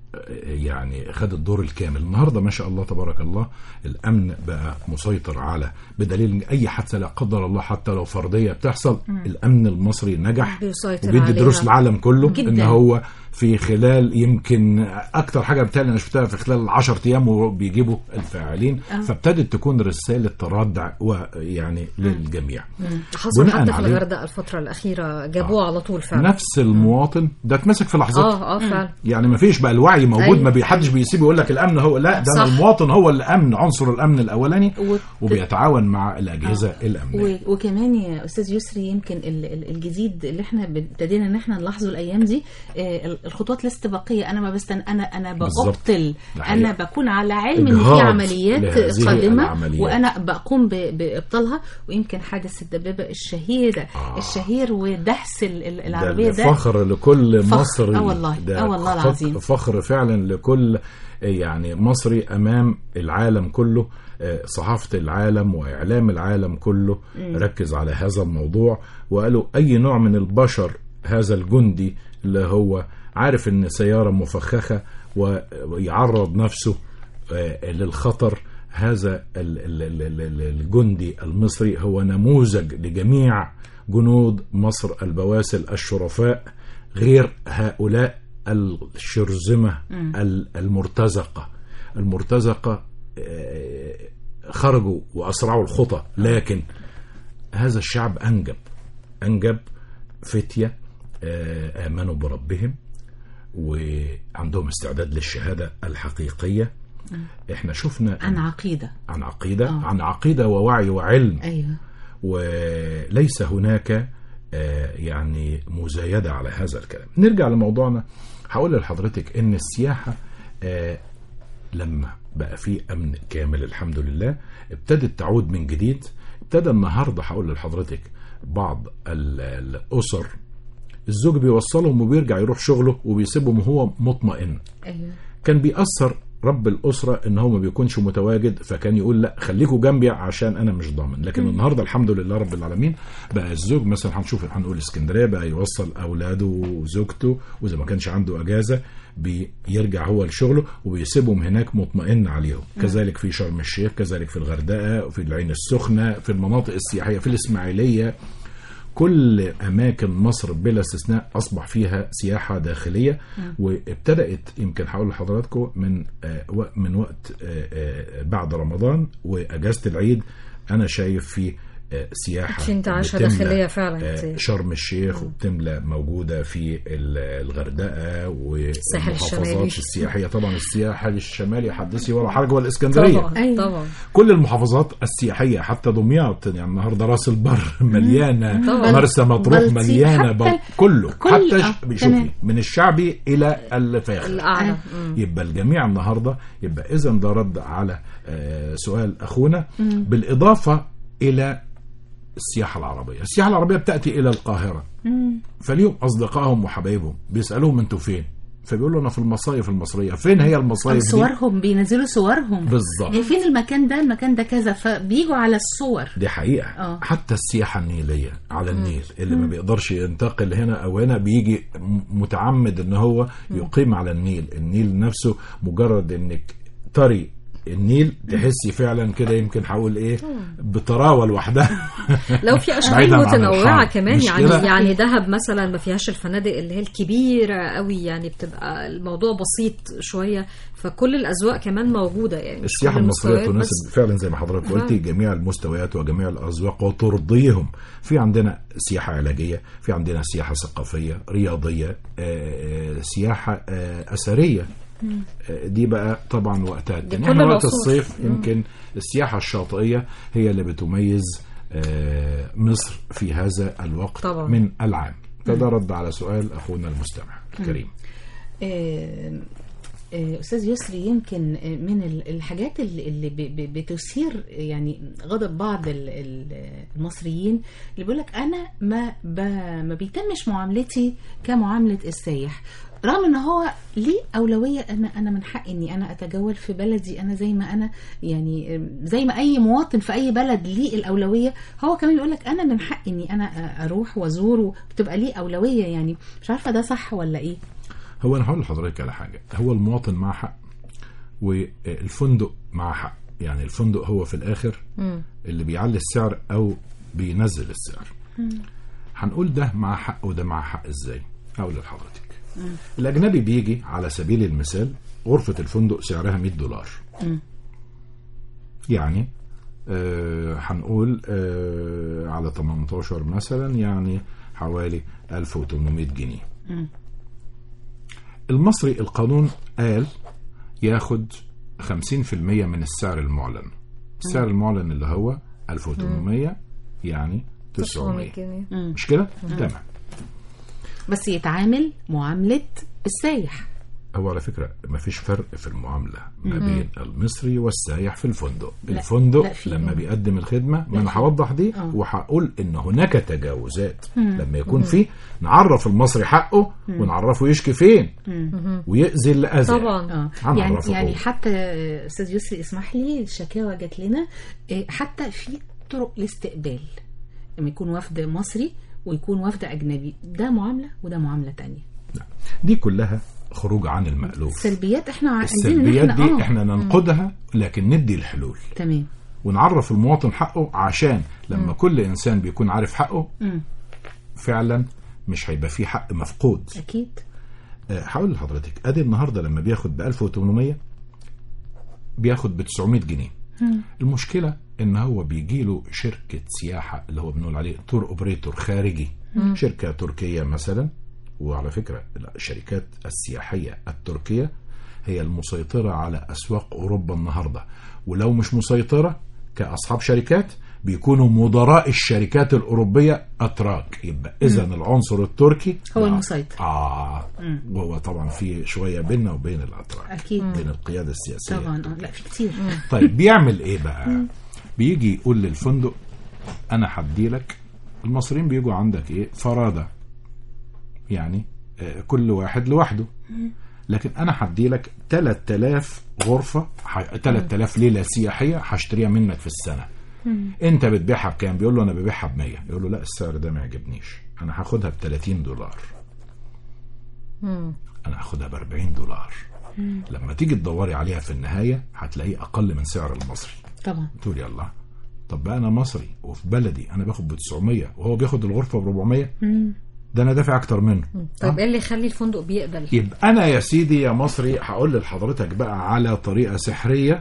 يعني خد الدور الكامل النهارده ما شاء الله تبارك الله الامن بقى مسيطر على بدليل ان اي حادثه لا قدر الله حتى لو فرديه بتحصل الامن المصري نجح بيسيطر وبيدي عليها. دروس العالم كله جداً. ان هو في خلال يمكن اكتر حاجه بالتالي انا شفتها في خلال 10 ايام وبيجيبوا الفاعلين فابتدت تكون رساله تردع ويعني للجميع حصل بناء حتى في عليه- الغردقه الفتره الاخيره جابوه على طول فعلا نفس المواطن ده اتمسك في لحظتها اه اه فعلا يعني ما فيش بقى الوعي موجود أيوة. ما بيحدش بيسيب يقول لك الامن هو لا ده صح. المواطن هو الامن عنصر الامن الاولاني و- وبيتعاون مع الاجهزه الامنيه و- وكمان يا استاذ يسري يمكن ال- ال- الجديد اللي احنا ابتدينا ان احنا نلاحظه الايام دي آه، ال- الخطوات الاستباقيه انا ما بستن انا انا بالظبط. بقتل ده حقيقة. انا بكون على علم ان في إجهاض عمليات لهذه قادمه العمليات. وانا بقوم ب- بابطالها ويمكن حادث الدبابه الشهير آه. الشهير ودهس ال- ال- ده العربيه ده فخر لكل فخر. مصري آه والله. ده آه والله فخ- العظيم. فخر فعلا لكل يعني مصري امام العالم كله آه، صحافه العالم واعلام العالم كله ركز على هذا الموضوع وقالوا اي نوع من البشر هذا الجندي اللي هو عارف ان سياره مفخخه و- ويعرض نفسه آه، للخطر هذا ال- ال- ال- ال- ال- الجندي المصري هو نموذج لجميع جنود مصر البواسل الشرفاء غير هؤلاء الشرذمة ال- المرتزقة المرتزقة آه، خرجوا وأسرعوا الخطى لكن هذا الشعب أنجب أنجب فتية آه، آمنوا بربهم وعندهم استعداد للشهادة الحقيقية احنا شفنا عن عقيده عن عقيدة آه. عن عقيدة ووعي وعلم ايوه وليس هناك آه، يعني مزايدة على هذا الكلام نرجع لموضوعنا هقول لحضرتك ان السياحة آه، لما بقى في امن كامل الحمد لله ابتدت تعود من جديد ابتدى النهارده هقول لحضرتك بعض ال- الاسر الزوج بيوصلهم وبيرجع يروح شغله وبيسيبهم وهو مطمئن ايوه كان بيأثر رب الأسرة إن هو ما بيكونش متواجد فكان يقول لا خليكوا جنبي عشان أنا مش ضامن لكن النهاردة الحمد لله رب العالمين بقى الزوج مثلا هنشوف هنقول اسكندرية بقى يوصل أولاده وزوجته وإذا ما كانش عنده أجازة بيرجع هو لشغله وبيسيبهم هناك مطمئن عليهم كذلك في شرم الشيخ كذلك في الغردقة في العين السخنة في المناطق السياحية في الإسماعيلية كل اماكن مصر بلا استثناء اصبح فيها سياحه داخليه وابتدات يمكن هقول لحضراتكم من آه، و- من وقت آه، آه، بعد رمضان واجازه العيد انا شايف في آه، سياحه في انتعاشة بتملى، داخلية فعلا آه، كتير. شرم الشيخ وبتملى موجوده في ال- الغردقه الساحل والمحافظات الشمالي. السياحيه طبعا الساحل الشمالي حدثي ولا حرج والاسكندريه طبعا أيوة. طبعا كل المحافظات السياحية حتى دمياط يعني النهارده راس البر مليانة طبعا. مرسى مطروح بلطيم، مليانة حتى بل... كله كل- حتى آه، ش- تمام. شوفي من الشعبي إلى الفاخر الاعلى يبقى الجميع النهارده يبقى إذا ده رد على آه، سؤال أخونا بالإضافة إلى السياحة العربية السياحة العربية بتأتي إلى القاهرة فليهم أصدقائهم وحبايبهم بيسألوهم أنتوا فين فبيقولوا أنا في المصايف المصرية فين هي أو المصايف دي صورهم بينزلوا صورهم بالظبط يعني فين المكان ده المكان ده كذا فبيجوا على الصور دي حقيقة آه. حتى السياحة النيلية على النيل اللي ما بيقدرش ينتقل هنا أو هنا بيجي م- متعمد إن هو يقيم على النيل النيل نفسه مجرد إنك تري النيل تحسي فعلا كده يمكن هقول ايه بطراوه لوحدها لو في اشكال بعيداً عن متنوعه الحر. كمان مش يعني كده؟ يعني دهب مثلا ما فيهاش الفنادق اللي هي الكبيره قوي يعني بتبقى الموضوع بسيط شويه فكل الاذواق كمان موجوده يعني مش السياحه كل المصريه المستويات بس. تناسب فعلا زي ما حضرتك قلتي جميع المستويات وجميع الاذواق وترضيهم في عندنا سياحه علاجيه في عندنا سياحه ثقافيه رياضيه آه، آه، سياحه آه، اثريه آه، دي بقى طبعا وقتها التاني كل احنا وقت العصور. الصيف يمكن السياحه الشاطئيه هي اللي بتميز آه، مصر في هذا الوقت طبعا. من العام فده رد على سؤال اخونا المستمع الكريم آه، آه، استاذ يسري يمكن آه، من ال- الحاجات اللي اللي ب- ب- بتثير يعني غضب بعض ال- ال- المصريين اللي بيقول لك انا ما ب- ما بيتمش معاملتي كمعامله السايح رغم ان هو ليه اولويه انا انا من حقي اني انا اتجول في بلدي انا زي ما انا يعني آه، زي ما اي مواطن في اي بلد ليه الاولويه هو كمان يقول لك انا من حقي اني انا آه، اروح وازور وبتبقى ليه اولويه يعني مش عارفه ده صح ولا ايه هو انا هقول لحضرتك على حاجه هو المواطن معاه حق والفندق معاه حق يعني الفندق هو في الاخر اللي بيعلي السعر او بينزل السعر هنقول ده معاه حق وده معاه حق ازاي هقول لحضرتك الاجنبي بيجي على سبيل المثال غرفه الفندق سعرها 100 دولار يعني آه، هنقول آه، على 18 مثلا يعني حوالي 1800 جنيه المصري القانون قال ياخد 50% من السعر المعلن السعر المعلن اللي هو 1800 يعني 900 جنيه مش كده؟ تمام بس يتعامل معاملة السايح هو على فكرة ما فيش فرق في المعاملة ما بين المصري والسايح في الفندق لا، الفندق لا في. لما بيقدم الخدمة ما أنا هوضح دي آه. وهقول إن هناك تجاوزات لما يكون في نعرف المصري حقه ونعرفه يشكي فين ويأذي اللي أذى طبعا اه يعني هنعرفه يعني هو. حتى آه، استاذ يسري اسمح لي الشكاوى جات لنا آه، حتى في طرق الاستقبال لما يكون وفد مصري ويكون وفد اجنبي ده معامله وده معامله تانية دي كلها خروج عن المألوف السلبيات احنا عايزين السلبيات ان احنا دي اه احنا ننقدها لكن ندي الحلول تمام ونعرف المواطن حقه عشان لما كل انسان بيكون عارف حقه مم. فعلا مش هيبقى فيه حق مفقود اكيد آه، هقول لحضرتك ادي النهارده لما بياخد ب 1800 بياخد ب 900 جنيه المشكله ان هو بيجي له شركه سياحه اللي هو بنقول عليه تور اوبريتور خارجي شركه تركيه مثلا وعلى فكره الشركات السياحيه التركيه هي المسيطره على اسواق اوروبا النهارده ولو مش مسيطره كاصحاب شركات بيكونوا مدراء الشركات الاوروبيه اتراك يبقى اذا العنصر التركي هو مع- المسيطر. اه وهو طبعا في شويه بيننا وبين الاتراك اكيد بين القياده السياسيه طبعا اه لا في كتير طيب بيعمل ايه بقى بيجي يقول للفندق انا هدي لك المصريين بيجوا عندك ايه فرادة يعني آه، كل واحد لوحده لكن انا هدي لك 3000 غرفه ح- 3000 ليله سياحيه هشتريها منك في السنه انت بتبيعها بكام بيقول له انا ببيعها ب 100 يقول له لا السعر ده ما يعجبنيش انا هاخدها ب 30 دولار انا هاخدها ب 40 دولار لما تيجي تدوري عليها في النهايه هتلاقيه اقل من سعر المصري طبعا تقول يلا طب بقى انا مصري وفي بلدي انا باخد ب 900 وهو بياخد الغرفه ب 400 ده انا دافع اكتر منه طيب ايه اللي يخلي الفندق بيقبل يبقى انا يا سيدي يا مصري هقول لحضرتك بقى على طريقه سحريه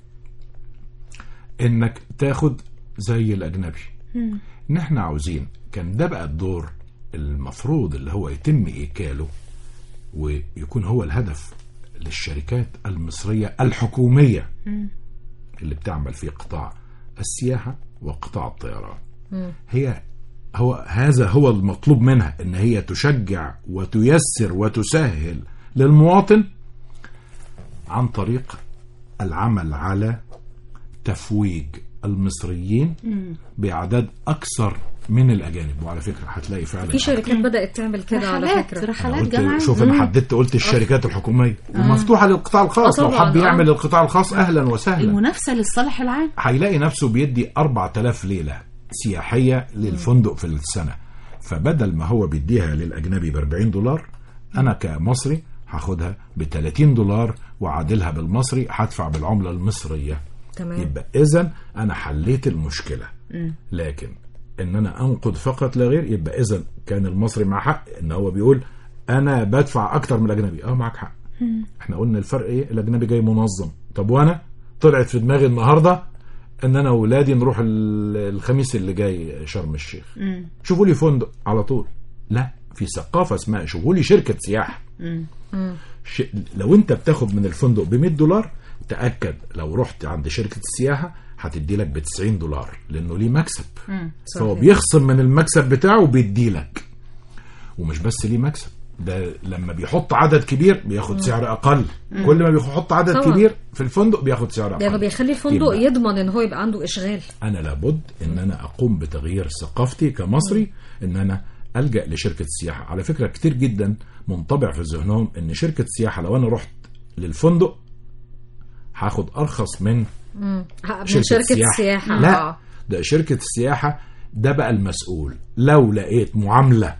انك تاخد زي الاجنبي ان احنا عاوزين كان ده بقى الدور المفروض اللي هو يتم ايكاله ويكون هو الهدف للشركات المصريه الحكوميه اللي بتعمل في قطاع السياحه وقطاع الطيران هي هو هذا هو المطلوب منها ان هي تشجع وتيسر وتسهل للمواطن عن طريق العمل على تفويج المصريين باعداد اكثر من الاجانب وعلى فكره هتلاقي فعلا في شركات بدأت تعمل كده على رحلات فكرة أنا رحلات قلت جامعة شوف انا حددت قلت الشركات الحكوميه ومفتوحه للقطاع الخاص آه لو طبعاً، حب آه. يعمل القطاع الخاص اهلا وسهلا المنافسة للصالح العام هيلاقي نفسه بيدي 4000 ليلة سياحية للفندق في السنة فبدل ما هو بيديها للأجنبي ب 40 دولار أنا كمصري هاخدها ب 30 دولار وعادلها بالمصري هدفع بالعملة المصرية تمام يبقى إذا أنا حليت المشكلة لكن إن أنا أنقد فقط لا غير يبقى إذا كان المصري مع حق إن هو بيقول أنا بدفع أكتر من الأجنبي أه معك حق احنا قلنا الفرق ايه الاجنبي جاي منظم طب وانا طلعت في دماغي النهارده ان انا واولادي نروح ال- الخميس اللي جاي شرم الشيخ شوفوا لي فندق على طول لا في ثقافه اسمها شوفوا لي شركه سياحه ش... لو انت بتاخد من الفندق ب 100 دولار تاكد لو رحت عند شركه السياحه هتدي لك ب 90 دولار لانه ليه مكسب فهو بيخصم من المكسب بتاعه وبيدي لك ومش بس ليه مكسب ده لما بيحط عدد كبير بياخد سعر اقل كل ما بيحط عدد طبعا. كبير في الفندق بياخد سعر اقل لانه بيخلي الفندق يبقى يضمن ان هو يبقى عنده اشغال انا لابد ان انا اقوم بتغيير ثقافتي كمصري ان انا الجا لشركه السياحه على فكره كتير جدا منطبع في ذهنهم ان شركه السياحه لو انا رحت للفندق هاخد ارخص من من شركة السياحة لا آه. ده شركة السياحة ده بقى المسؤول لو لقيت معاملة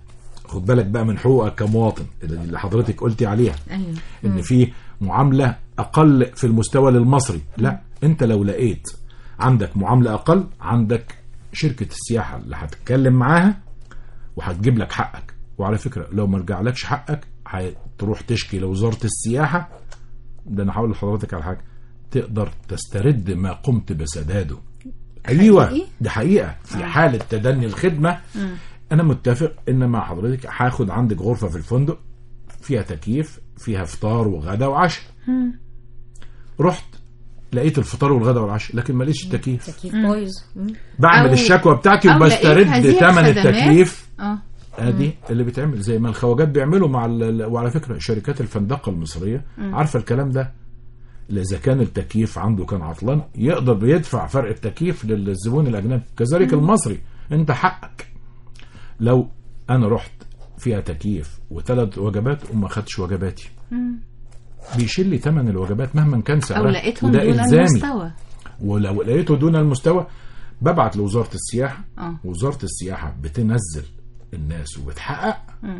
خد بالك بقى من حقوقك كمواطن اللي حضرتك قلتي عليها ايوه ان في معامله اقل في المستوى للمصري لا انت لو لقيت عندك معامله اقل عندك شركه السياحه اللي هتتكلم معاها وهتجيب لك حقك وعلى فكره لو ما رجعلكش حقك هتروح تشكي لوزاره السياحه ده انا هقول لحضرتك على حاجه تقدر تسترد ما قمت بسداده ايوه حقيقي؟ دي حقيقه في حاله تدني الخدمه انا متفق ان مع حضرتك هاخد عندك غرفه في الفندق فيها تكييف فيها فطار وغدا وعشاء رحت لقيت الفطار والغدا والعشاء لكن ما لقيتش التكييف تكييف بايظ مم. بعمل أو- الشكوى بتاعتي أو لقيت وبسترد هذه ثمن الخدمات. التكييف اه ادي اللي بيتعمل زي ما الخواجات بيعملوا مع ال- وعلى فكره شركات الفندقه المصريه عارفه الكلام ده اذا كان التكييف عنده كان عطلان يقدر يدفع فرق التكييف للزبون الاجنبي كذلك المصري انت حقك لو انا رحت فيها تكييف وثلاث وجبات وما خدتش وجباتي بيشيل لي ثمن الوجبات مهما كان او سعرها لقيتهم وده دون الزامي المستوى ولو لقيته دون المستوى ببعت لوزاره السياحه اه وزاره السياحه بتنزل الناس وبتحقق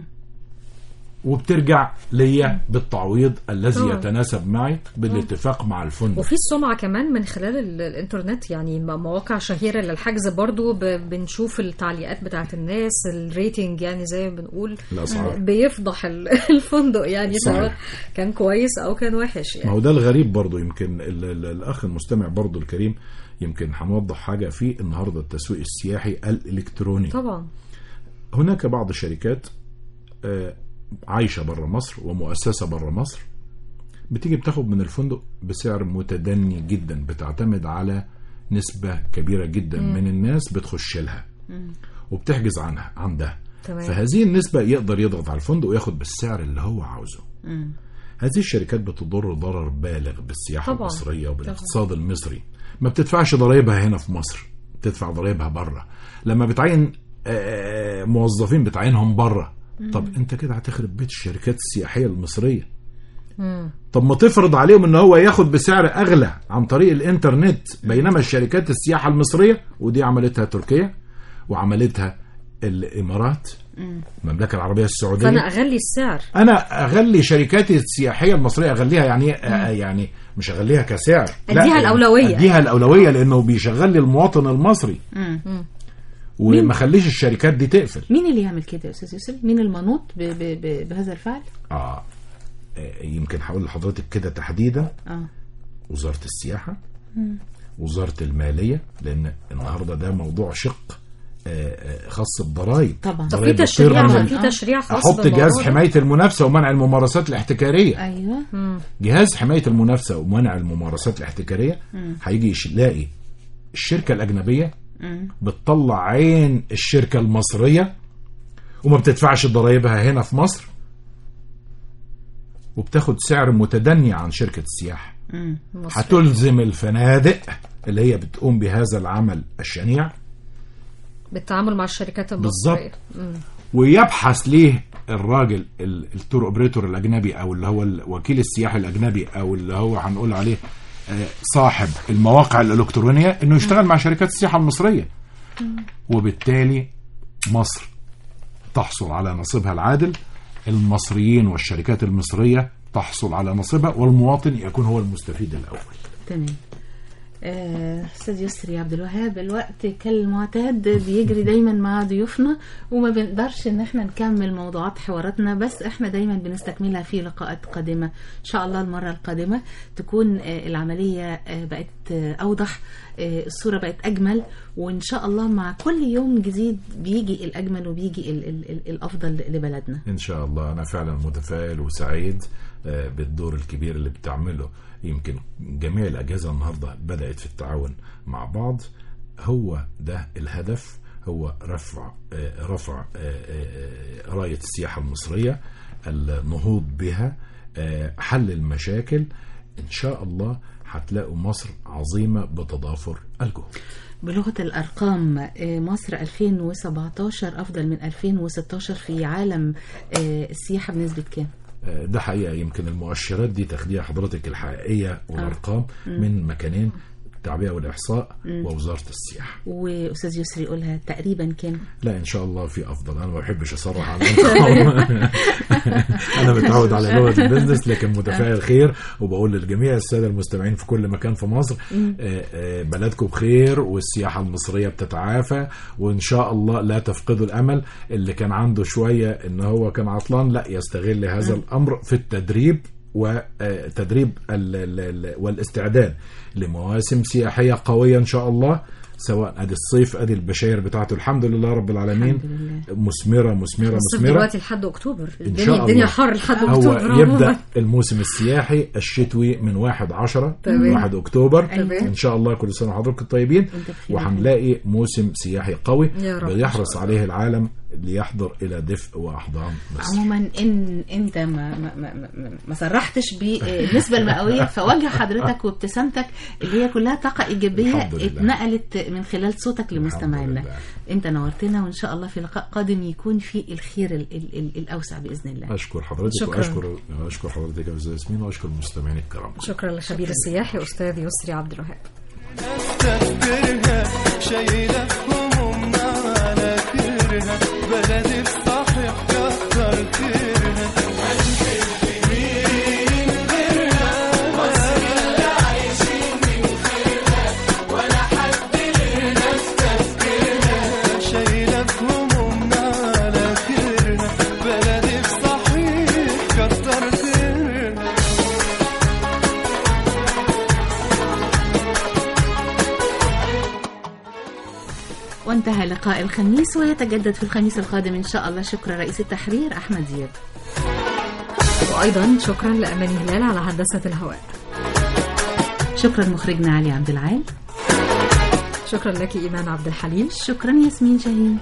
وبترجع ليا بالتعويض الذي طبعا. يتناسب معي بالاتفاق مع الفندق وفي السمعة كمان من خلال ال- الانترنت يعني م- مواقع شهيرة للحجز برضو ب- بنشوف التعليقات بتاعت الناس الريتنج يعني زي ما بنقول الأسعار. بيفضح ال- الفندق يعني صحيح. سواء كان كويس او كان وحش ما يعني هو ده الغريب برضو يمكن ال ال الاخ المستمع برضو الكريم يمكن هنوضح حاجه في النهارده التسويق السياحي الالكتروني طبعا هناك بعض الشركات آه، عايشه بره مصر ومؤسسه بره مصر بتيجي بتاخد من الفندق بسعر متدني جدا بتعتمد على نسبه كبيره جدا من الناس بتخش لها وبتحجز عنها عندها تمام. فهذه النسبه يقدر يضغط على الفندق وياخد بالسعر اللي هو عاوزه هذه الشركات بتضر ضرر بالغ بالسياحه طبعاً. المصريه وبالاقتصاد المصري ما بتدفعش ضرائبها هنا في مصر بتدفع ضرائبها بره لما بتعين آه، موظفين بتعينهم بره طب انت كده هتخرب بيت الشركات السياحيه المصريه طب ما تفرض عليهم ان هو ياخد بسعر اغلى عن طريق الانترنت بينما الشركات السياحه المصريه ودي عملتها تركيا وعملتها الامارات المملكه العربيه السعوديه فانا اغلي السعر انا اغلي شركاتي السياحيه المصريه اغليها يعني آه يعني مش اغليها كسعر لا، أديها يعني الأولوية. اديها الاولويه لانه بيشغل لي المواطن المصري وما خليش الشركات دي تقفل مين اللي يعمل كده يا استاذ يوسف مين المنوط ب ب ب بهذا الفعل اه آه، يمكن هقول لحضرتك كده تحديدا اه وزاره السياحه وزاره الماليه لان النهارده ده موضوع شق آه، آه، خاص بضرائب طبعا. طب في ضرائب تشريع بتطير من- في تشريع خاص احط بالموضوع جهاز ده؟ حمايه المنافسه ومنع الممارسات الاحتكاريه ايوه جهاز حمايه المنافسه ومنع الممارسات الاحتكاريه هيجي يش- يلاقي الشركه الاجنبيه بتطلع عين الشركه المصريه وما بتدفعش ضرائبها هنا في مصر وبتاخد سعر متدني عن شركه السياحه مصر. هتلزم الفنادق اللي هي بتقوم بهذا العمل الشنيع بالتعامل مع الشركات بالظبط. المصرية مم. ويبحث ليه الراجل ال- التور اوبريتور الاجنبي او اللي هو الوكيل السياحي الاجنبي او اللي هو هنقول عليه آه، صاحب المواقع الالكترونيه انه يشتغل مع شركات السياحه المصريه وبالتالي مصر تحصل على نصيبها العادل المصريين والشركات المصريه تحصل على نصيبها والمواطن يكون هو المستفيد الاول تمام آه، استاذ يسري عبد الوهاب الوقت كالمعتاد بيجري دايما مع ضيوفنا وما بنقدرش ان احنا نكمل موضوعات حواراتنا بس احنا دايما بنستكملها في لقاءات قادمه ان شاء الله المره القادمه تكون آه، العمليه آه، بقت آه، اوضح آه، الصوره بقت اجمل وان شاء الله مع كل يوم جديد بيجي الاجمل وبيجي ال ال ال الافضل لبلدنا ان شاء الله انا فعلا متفائل وسعيد آه، بالدور الكبير اللي بتعمله يمكن جميع الاجهزه النهارده بدات في التعاون مع بعض هو ده الهدف هو رفع آه، رفع آه، آه، رايه السياحه المصريه النهوض بها آه، حل المشاكل ان شاء الله هتلاقوا مصر عظيمه بتضافر الجهود بلغة الأرقام آه، مصر 2017 أفضل من 2016 في عالم آه، السياحة بنسبة كام؟ آه، ده حقيقة يمكن المؤشرات دي تاخديها حضرتك الحقيقية والأرقام من مكانين التعبئه والاحصاء ووزاره السياحه واستاذ يسري يقولها تقريبا كام لا ان شاء الله في افضل انا ما بحبش اصرح على الارقام انا متعود على لغه البيزنس لكن متفائل خير وبقول للجميع الساده المستمعين في كل مكان في مصر آه، آه، بلدكم بخير والسياحه المصريه بتتعافى وان شاء الله لا تفقدوا الامل اللي كان عنده شويه ان هو كان عطلان لا يستغل هذا الامر في التدريب وتدريب ال- ال- ال- والاستعداد لمواسم سياحيه قويه ان شاء الله سواء ادي الصيف ادي البشاير بتاعته الحمد لله رب العالمين الحمد لله. مثمره مثمره الصيف مثمره دلوقتي لحد اكتوبر إن الدنيا شاء الدنيا الله. حر لحد هو اكتوبر يبدا عموماً. الموسم السياحي الشتوي من 1 10 تمام. 1 اكتوبر تمام. ان شاء الله كل سنه وحضراتكم طيبين وأنت بخير. وهنلاقي موسم سياحي قوي يا رب. بيحرص عليه العالم ليحضر الى دفء واحضان مصر عموما ان انت ما ما ما, ما, ما صرحتش بالنسبه المئويه فوجه حضرتك وابتسامتك اللي هي كلها طاقه ايجابيه الحمد لله. اتنقلت من خلال صوتك لمستمعينا لله. انت نورتنا وان شاء الله في لقاء قادم يكون في الخير ال ال ال الاوسع باذن الله اشكر حضرتك شكراً. واشكر اشكر حضرتك يا استاذ ياسمين واشكر المستمعين الكرام شكرا للخبير السياحي استاذ يسري عبد الوهاب تفكرها شايلة همومنا على كرها بلدي بصحيح كتر خيرها شايلة همومنا على كرها بلدي بصحيح كتر خيرها وانتهى لقاء الخميس ويتجدد في الخميس القادم ان شاء الله شكرا رئيس التحرير احمد زياد وايضا شكرا لاماني هلال على هندسه الهواء شكرا مخرجنا علي عبد العال شكرا لك ايمان عبد الحليم شكرا ياسمين شاهين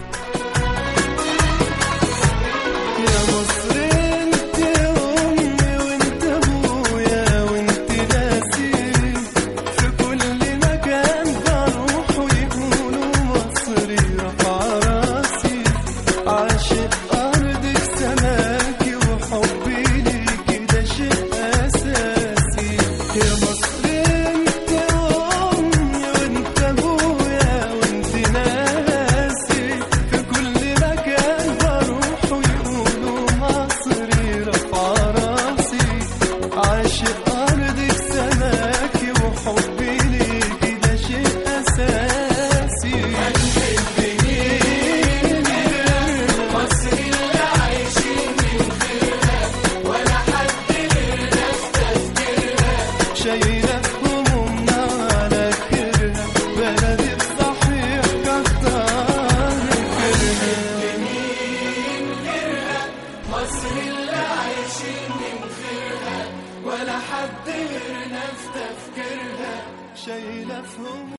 يا مصر انت امي وانت ابويا وانت ناسي في كل مكان بروح ويقولوا مصري رفع راسي عاشق ارضك سماكي وحبي ليكي ده شيء اساسي يا مصر انت امي وانت ابويا وانت ناسي في كل مكان بروح ويقولوا مصري رفع راسي عاشق ارضك سماكي وحبي ليكي ده شيء اساسي شايلة همومنا على كرها بلدي بصحيح كتر خيرها ولا حد غيرنا في تفكيرها شايلة في همومنا